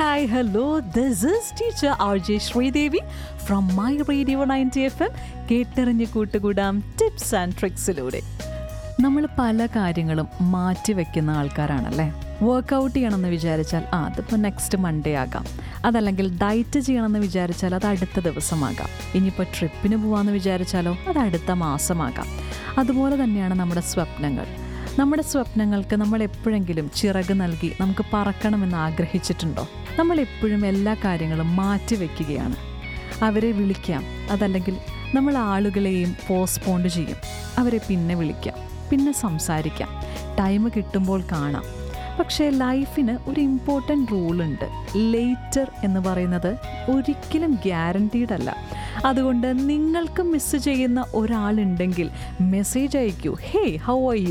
hi hello this is teacher R J Sreedevi from my radio ninety F M കേട്ടറിഞ്ഞ് കൂട്ടുകൂടാം tips and ട്രിക്സിലൂടെ നമ്മൾ പല കാര്യങ്ങളും മാറ്റി വെക്കുന്ന ആൾക്കാരാണല്ലേ വർക്കൗട്ട് ചെയ്യണമെന്ന് വിചാരിച്ചാൽ ആ അതിപ്പോൾ നെക്സ്റ്റ് മൺഡേ ആകാം അതല്ലെങ്കിൽ ഡയറ്റ് ചെയ്യണമെന്ന് വിചാരിച്ചാൽ അത് അടുത്ത ദിവസമാകാം ഇനിയിപ്പോൾ ട്രിപ്പിന് പോകാമെന്ന് വിചാരിച്ചാലോ അത് അടുത്ത മാസമാകാം അതുപോലെ തന്നെയാണ് നമ്മുടെ സ്വപ്നങ്ങൾ നമ്മുടെ സ്വപ്നങ്ങൾക്ക് നമ്മൾ എപ്പോഴെങ്കിലും ചിറക് നൽകി നമുക്ക് പറക്കണമെന്ന് ആഗ്രഹിച്ചിട്ടുണ്ടോ നമ്മൾ എപ്പോഴും എല്ലാ കാര്യങ്ങളും മാറ്റി വയ്ക്കുകയാണ് അവരെ വിളിക്കാം അതല്ലെങ്കിൽ നമ്മൾ ആളുകളെയും പോസ്റ്റ്പോണ്ട് ചെയ്യും അവരെ പിന്നെ വിളിക്കാം പിന്നെ സംസാരിക്കാം ടൈം കിട്ടുമ്പോൾ കാണാം പക്ഷേ ലൈഫിന് ഒരു ഇമ്പോർട്ടൻ്റ് റൂളുണ്ട് ലേറ്റർ എന്ന് പറയുന്നത് ഒരിക്കലും ഗ്യാരണ്ടീഡ് അല്ല അതുകൊണ്ട് നിങ്ങൾക്ക് മിസ് ചെയ്യുന്ന ഒരാളുണ്ടെങ്കിൽ മെസ്സേജ് അയക്കൂ ഹേ ഹൗ ആർ യു